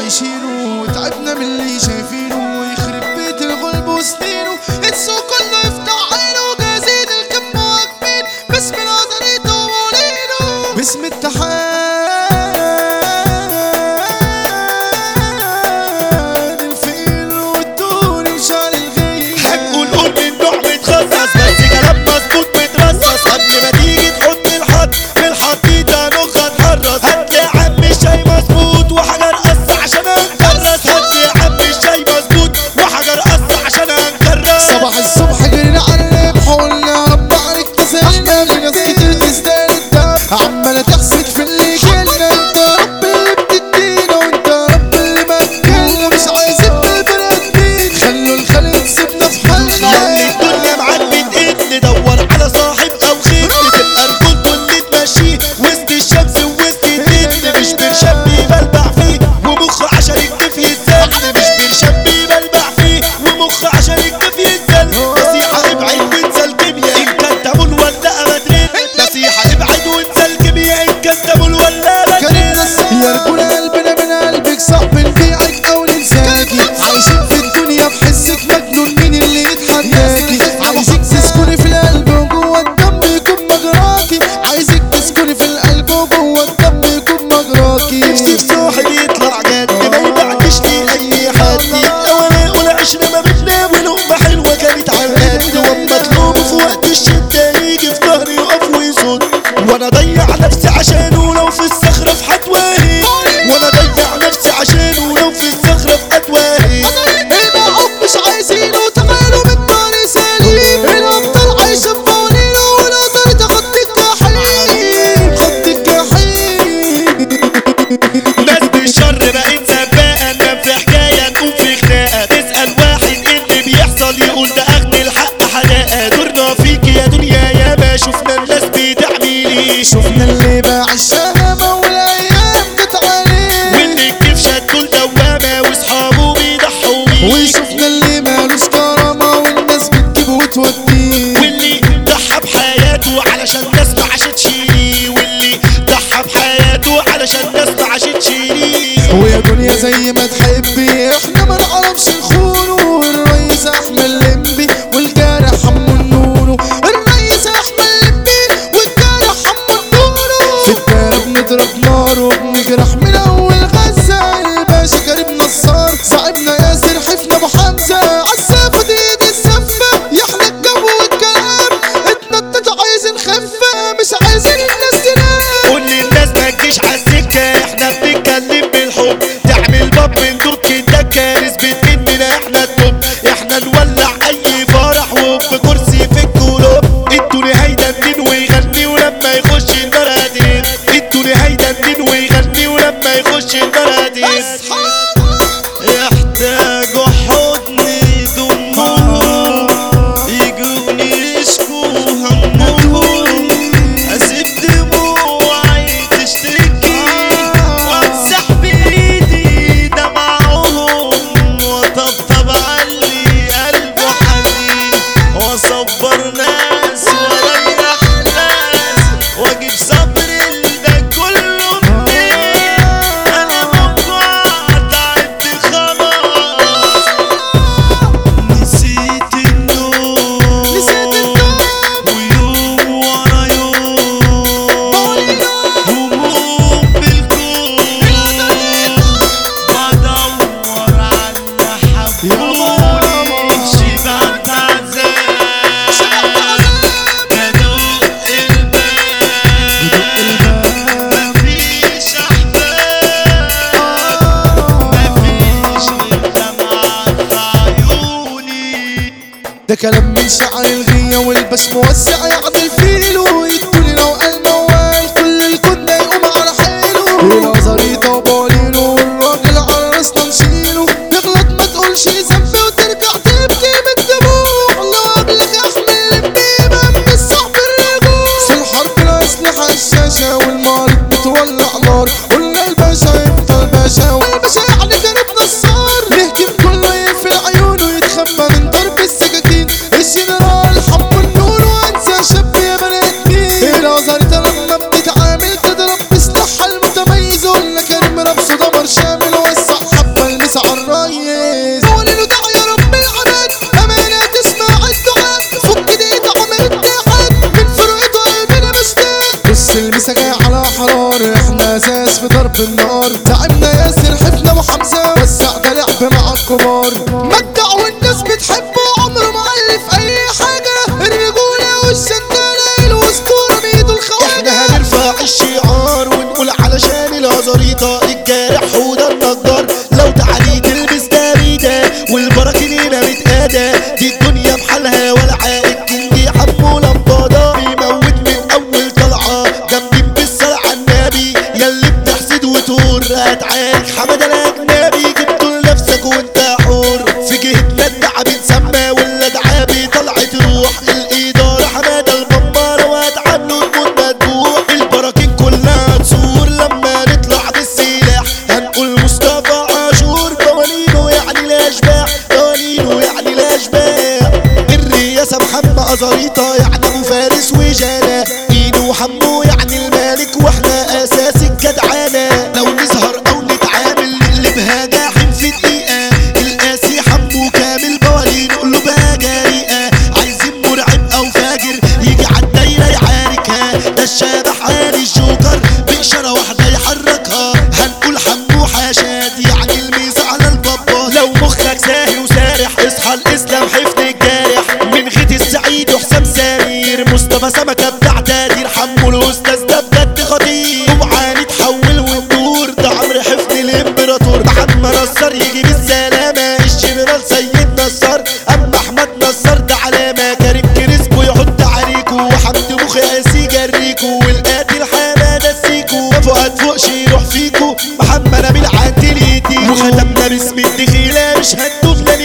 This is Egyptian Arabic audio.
عايشينه تعبنا من اللي شايفينه يخرب بيت الغلب وسنينه السوق كله يفتح عينه جازين الكم واقفين باسم نظريته ومولينه باسم التحاد الفيل والدون مشان الغيب هنقول قول من نوع متخصص بس كلام مظبوط مترصص قبل ما تيجي تحط الحط في الحطيطة نخ تحرص هات لي يا عم الشاي مظبوط وحجر قص عشان انكرس هات لي يا عم الشاي مظبوط وحجر قص عشان انكرس صباح الصبح جرينا على الربح وقلنا رب عليك تسعنا في ناس كتير تستاهل الدم عمالة تحسد في اللي جالنا انت رب اللي بتدينا وانت رب اللي مكلنا مش عايزين بالبني ادمين خلوا الخلق سيبنا في يا حالنا الدنيا معاك بتقل ندور على صاحب او خير تبقى رجولته اللي تمشيه وسط الشمس ووسط الدين مش برشام بيبلبع فيه ومخ عشان يكتفي يتزل مش برشام بيبلبع فيه ومخ عشان يكتفي يتزل نصيحة ابعد وانسى الكيمياء ان كان تمول ولا ابدرين نصيحة ابعد وانسى الكيمياء ان كان تمول ولا ابدرين يا رجولة قلبنا من قلبك صعب نبيعك او ننساكي عايشين في الدنيا بحسك مجنون مين اللي يتحداكي عايزك تسكني في القلب وجوه الدم يكون مجراكي عايزك تسكني في القلب وجوه الدم يكون مجراكي نفسي في صاحب يطلع جد ما يبعتش لي اي حد يبقى وانا اقول عشنا ما بتنام ولقمه حلوه كانت على القد واما اطلبه في وقت الشده يجي في ظهري يقف ويصد وانا اضيع نفسي عشانه لو في الصخره في حتواهي وانا اضيع نفسي عشانه لو في الصخره في حتواهي المعوق مش عايزينه تعالوا من طريق سليم الابطال عايشه بقوانينه ونقدر تاخد الجحيم خد الجحيم ناس بالشر بقت سباقة ننام في حكاية نقوم في خناقة تسأل واحد ايه اللي بيحصل يقول ده اخد الحق حلاقة دورنا فيك يا دنيا يا ما شفنا الناس بتعملي شفنا اللي باع الشهامة والايام بتعاني واللي الكيف شدوا الدوامة واصحابه بيضحوا بيه وشفنا اللي مالوش كرامة والناس بتجيبه وتوديه واللي ضحى بحياته علشان ناس ما عاشتش ليه واللي ضحى بحياته علشان ناس ما عاشتش ليه ويا دنيا زي ما تحبي احنا ما نعرفش نخونه الرئيس احمد اللمبي والجارح حمو النونو الرئيس احمد اللمبي والجارح حمو النونو في الدار بنضرب نار وبنجرح من اول غزة الباشا كريم نصار صاحبنا ياسر حفنا ابو حمزة عالسافة دي ايد السفة يحلى الجو والكلام اتنطط عايزين خفة مش عايزين الناس تنام قول للناس ما تجيش عالسكة احنا بنتكلم بالحب تعمل باب من دوك الدكة نثبت اننا احنا التوب احنا نولع اي فرح وبكرسي في الكلوب انتوا اللي هيدندن ويغني ولما يخش البلدين انتوا اللي هيدندن ويغني ولما يخش البلدين يحتاجوا حضن يضمهم يجوني يشكوا همهم اسيب دموعي تشتكي وامسح بايدي دمعهم واطبطب علي قلبه حزين واصبر ناس واريح ناس واجيب صبر ده كله منين انا موجوع تعبت خلاص نسيت النوم نسيت النوم. ويوم ورا يوم هموم بالكون بدور على حبوني شبعت عذاب بدق الباب مفيش احباب مفيش دمعة في عيوني ده كلام من شعر الغية والبس موسع يعدل فيلو يدولي لو قال موال كل الكون ده يقوم على حيله والازاريطة وبولينو والراجل على راسنا نشيله نغلط ما تقولش ذنب وترجع تبكي بالدموع الله قبلك احمل اللمبيبة من الصعب الرجوع في الحرب الاسلحة الشاشة والمارد بتولع نار قلنا الباشا يفضل باشا والباشا يعني جرب نصار نهجم كله يقفل عيونه يتخبى من ضرب السكاكين الجنرال حمو النور وانسى شاب يا بني ادمين الازاريطة لما بتتعامل تضرب بسلاحها المتميز ولا كريم رابسه دمر شامل وسع حب احنا اساس في ضرب النار تعبنا ياسر حفنا ابو حمزه وسع ده لعب مع الكبار مجدع والناس بتحبه عمره ما الف اي حاجه الرجوله والسندانه الاسطوره بايده احنا الخواجه هنرفع الشعار ونقول علشان الهزاريطة الجارح وده النجار لو تعالي تلبس داريدة والبراكين هنا متقادة دي الدنيا بحالها ولا عائد كنجي حمو لمبادة بيموت من أول طلعة جامدين بالصلاة على النبي ياللي بتحسد وتور هتعارك حمد الأجنبي جبتوا لنفسك وانت حور في جهتنا الدعا بنسمى ولا دعابي طلعت روح الإدارة حمادة البمارة وهتعاملوا الموت مدبوح البراكين كلها تصور لما نطلع بالسلاح هنقول مصطفى عاشور قوانينه يعني الأشباح قوانينه يعني الأشباح الرئاسة محمد أزاريطة يعني أبو فارس وجانا دينو وحمو يعني الملك واحنا أساس الجدعانة لو نظهر أو نتعامل نقلبها جاحم في دقيقة القاسي حمو كامل قوانين قلوبها جريئة عايزين مرعب أو فاجر يجي عالدايرة يعاركها ده الشبح عالي الجوكر بإشارة واحدة يحركها هنقول حمو حشاد يعني الميز على البابا لو مخك ساهي وسارح اصحى الإسلام حفظ الجارح من غيت السعيد وحسام سمير مصطفى سمكة بتاع تقدير حمو الأستاذ ده بجد خطير اوعى نتحول وندور ده عمرو حفظ الإمبراطور محمد نصر يجي بالسلامة الجنرال سيد نصر أما أحمد نصر ده علامة كريم كريسكو يحط عليكو وحمد مخ قاسي جريكو والقاتل حمادة السيكو فؤاد فوقش يروح فيكو محمد نبيل عدل ايدي وختمنا باسم الدخيلة مش هتدوف